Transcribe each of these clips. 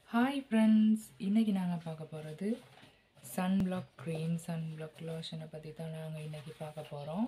hi friends இன்றைக்கி நாங்கள் பார்க்க போகிறது சன்பிளாக் க்ரீம் சன்பிளாக் லோஷனை பற்றி தான் நாங்கள் இன்றைக்கி பார்க்க போகிறோம்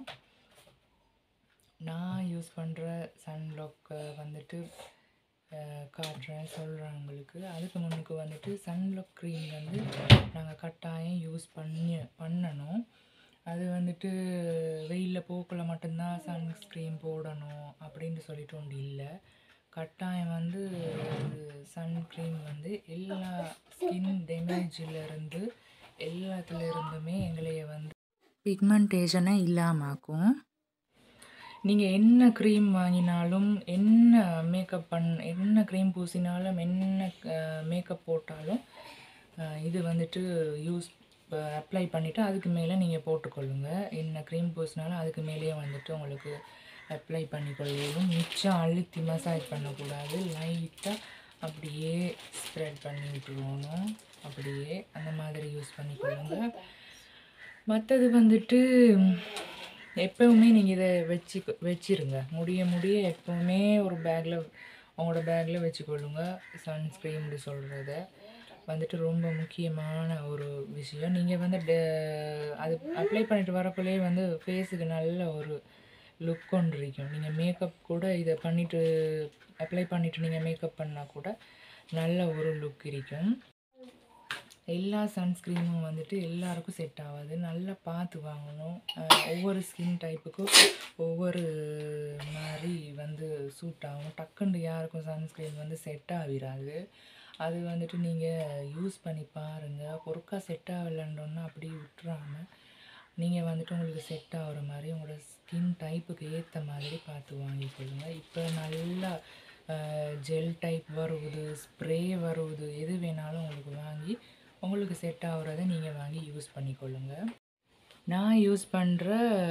நான் யூஸ் பண்ணுற சன்பிளாக் வந்துட்டு அஹ், காட்டுறேன் சொல்கிறேன் உங்களுக்கு அதுக்கு முன்னுக்கு வந்துட்டு சன்பிளாக் க்ரீம் வந்து நாங்கள் கட்டாயம் யூஸ் பண்ணி பண்ணணும் அது வந்துட்டு வெயிலில் போக்கில் மட்டும்தான் சன்ஸ்க்ரீன் போடணும் அப்படின்னு சொல்லிட்டு ஒன்று இல்லை கட்டாயம் வந்து சன்க்ரீம் வந்து எல்லா ஸ்கின் டேமேஜிலிருந்து எல்லாத்துல இருந்துமே எங்களைய வந்து பிக்மெண்டேஷனை இல்லாமாக்கும் நீங்கள் என்ன க்ரீம் வாங்கினாலும் என்ன மேக்கப் பண் என்ன க்ரீம் பூசினாலும் என்ன மேக்கப் போட்டாலும் அஹ், இது வந்துட்டு யூஸ் அப்ளை பண்ணிவிட்டு அதுக்கு மேலே நீங்கள் போட்டுக்கொள்ளுங்க என்ன க்ரீம் பூசினாலும் அதுக்கு மேலேயே வந்துட்டு உங்களுக்கு அப்ளை பண்ணிக்கொள்ளும் மிச்சம் அழுத்தி மசாஜ் பண்ணக்கூடாது லைட்டாக அப்படியே ஸ்ப்ரெட் பண்ணி விட்டுருவோணும் அப்படியே அந்த மாதிரி யூஸ் பண்ணிக்கொள்ளுங்க மற்றது வந்துட்டு எப்போவுமே நீங்கள் இதை வச்சு வச்சிருங்க முடிய முடிய எப்போவுமே ஒரு பேக்கில் உங்களோட பேக்கில் வச்சுக்கொள்ளுங்க சன்ஸ்க்ரீம்னு சொல்கிறத வந்துட்டு ரொம்ப முக்கியமான ஒரு விஷயம் நீங்கள் வந்து டே- அது அப்ளை பண்ணிட்டு வரக்குள்ளே வந்து ஃபேஸுக்கு நல்ல ஒரு லுக் கொண்டு இருக்கும் நீங்கள் மேக்கப் கூட இதை பண்ணிவிட்டு அப்ளை பண்ணிவிட்டு நீங்கள் மேக்கப் பண்ணால் கூட நல்ல ஒரு லுக் இருக்கும் எல்லா சன்ஸ்க்ரீமும் வந்துட்டு எல்லாருக்கும் செட் ஆகாது நல்லா பார்த்து வாங்கணும் அஹ் ஒவ்வொரு ஸ்கின் டைப்புக்கும் ஒவ்வொரு மாதிரி வந்து சூட் ஆகும் டக்குன்னு யாருக்கும் சன்ஸ்க்ரீன் வந்து செட் ஆகிடாது அது வந்துட்டு நீங்கள் யூஸ் பண்ணி பாருங்கள் ஒருக்கா செட் ஆகலைன்றோன்னா அப்படியே விட்டுறாம நீங்கள் வந்துட்டு உங்களுக்கு செட் ஆகிற மாதிரி உங்களோட ஸ்கின் டைப்புக்கு ஏற்ற மாதிரி பார்த்து வாங்கிக்கொள்ளுங்க இப்போ நல்லா ஜெல் டைப் வருவது ஸ்ப்ரே வருவது எது வேணாலும் உங்களுக்கு வாங்கி உங்களுக்கு செட் ஆகுறத நீங்கள் வாங்கி யூஸ் பண்ணிக்கொள்ளுங்க நான் யூஸ் பண்ணுற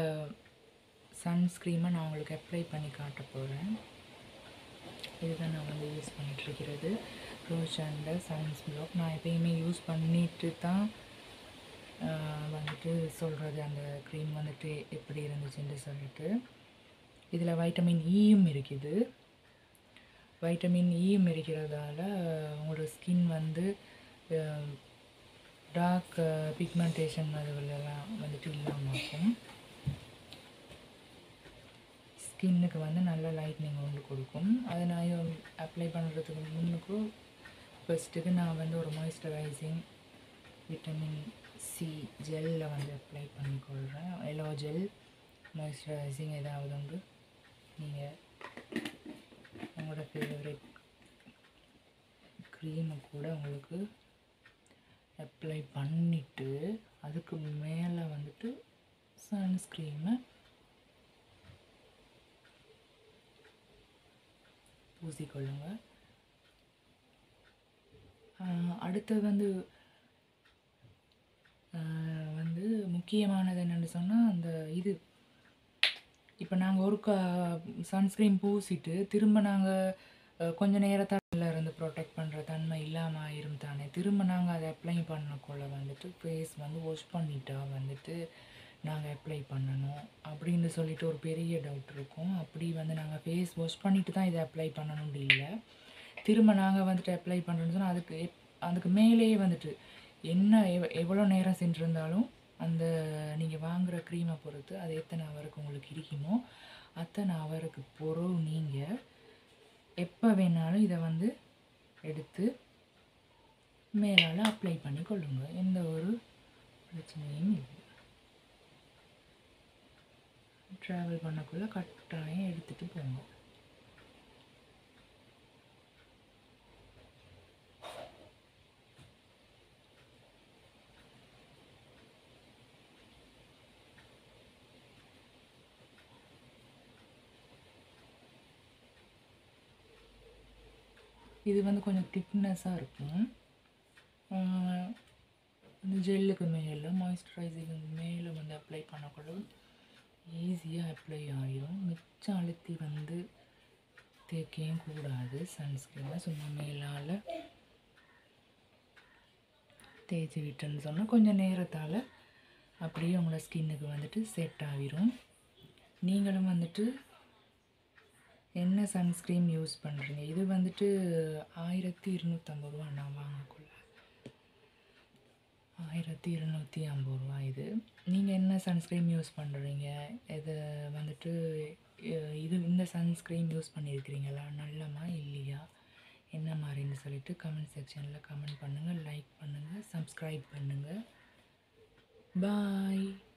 சன்ஸ்க்ரீமை நான் உங்களுக்கு அப்ளை பண்ணி காட்ட போகிறேன் இதுதான் நான் வந்து யூஸ் பண்ணிகிட்ருக்கிறது ரோஸ் அண்ட் சன்ஸ் பிளாக் நான் எப்பயுமே யூஸ் பண்ணிட்டு தான் ஆஹ், வந்துட்டு சொல்கிறது அந்த க்ரீம் வந்துட்டு எப்படி இருந்துச்சுன்னு சொல்லிட்டு இதில் வைட்டமின் ஈயும் இருக்குது வைட்டமின் ஈயும் இருக்கிறதால உங்களோட ஸ்கின் வந்து டார்க் பிக்மெண்டேஷன் அதுகளெல்லாம் வந்துட்டு இல்லாமல் இருக்கும் ஸ்கின்னுக்கு வந்து நல்ல லைட்னிங் வந்து கொடுக்கும் அதை நான் அப்ளை பண்ணுறதுக்கு முன்னுக்கு ஃபஸ்ட்டுக்கு நான் வந்து ஒரு மாய்ஸ்சரைசிங் விட்டமின் சி ஜெல்லில் வந்து அப்ளை பண்ணிக்கொள்கிறேன் எல்லோ ஜெல் மாய்ஸ்சரைசிங் ஏதாவது உண்டு நீங்கள் உங்களோட ஃபேவரட் க்ரீமை கூட உங்களுக்கு அப்ளை பண்ணிவிட்டு அதுக்கு மேலே வந்துட்டு சன்ஸ்க்ரீமை பூசிக்கொள்ளுங்க ஆஹ் அடுத்தது வந்து ஆஹ் வந்து முக்கியமானது என்னென்னு சொன்னால் அந்த இது இப்போ நாங்கள் ஒரு க சன்ஸ்க்ரீன் பூசிட்டு திரும்ப நாங்கள் கொஞ்ச நேரத்தால் இருந்து ப்ரொடெக்ட் பண்ணுற தன்மை இல்லாமல் ஆயிரும் தானே திரும்ப நாங்கள் அதை அப்ளை பண்ணக்குள்ள வந்துட்டு ஃபேஸ் வந்து வாஷ் பண்ணிட்டா வந்துட்டு நாங்கள் அப்ளை பண்ணணும் அப்படின்னு சொல்லிட்டு ஒரு பெரிய டவுட் இருக்கும் அப்படி வந்து நாங்கள் ஃபேஸ் வாஷ் பண்ணிட்டு தான் இதை அப்ளை பண்ணணும்னு இல்லை திரும்ப நாங்கள் வந்துட்டு அப்ளை பண்ணுறோன்னு சொன்னால் அதுக்கு எப்- அதுக்கு மேலேயே வந்துட்டு என்ன எவ் எவ்வளோ நேரம் சென்றிருந்தாலும் அந்த நீங்கள் வாங்குகிற க்ரீமை பொறுத்து அது எத்தனை ஹவருக்கு உங்களுக்கு இருக்குமோ அத்தனை ஹவருக்கு பொருள் நீங்கள் எப்போ வேணாலும் இதை வந்து எடுத்து மேலால் அப்ளை பண்ணி கொள்ளுங்க எந்த ஒரு பிரச்சனையும் இல்லை ட்ராவல் பண்ணக்குள்ளே கட்டாயம் எடுத்துகிட்டு போங்க இது வந்து கொஞ்சம் திக்னஸாக இருக்கும் ஆஹ் இந்த ஜெல்லுக்கு மேலே மாய்ஸ்சரைசிங் மேலே வந்து அப்ளை பண்ணக்கூட ஈஸியாக அப்ளை ஆகிரும் மிச்சம் அழுத்தி வந்து தேய்க்கவும் கூடாது சன்ஸ்க்ரீனை சும்மா மேலால் தேய்ச்சி விட்டேன்னு சொன்னால் கொஞ்சம் நேரத்தால் அப்படியே உங்களோட ஸ்கின்னுக்கு வந்துட்டு செட் ஆகிரும் நீங்களும் வந்துட்டு என்ன சன்ஸ்க்ரீன் யூஸ் பண்ணுறீங்க இது வந்துட்டு ஆயிரத்தி இருநூற்றம்பது ரூபா நான் வாங்கக்குள்ள ஆயிரத்தி இருநூற்றி ஐம்பது ரூபா இது நீங்கள் என்ன சன்ஸ்க்ரீன் யூஸ் பண்ணுறீங்க இது வந்துட்டு அஹ், இது இந்த சன்ஸ்க்ரீன் யூஸ் பண்ணியிருக்கிறீங்களா நல்லமா இல்லையா என்ன மாதிரின்னு சொல்லிட்டு கமெண்ட் செக்ஷனில் கமெண்ட் பண்ணுங்கள் லைக் பண்ணுங்கள் சப்ஸ்கிரைப் பண்ணுங்கள் பாய்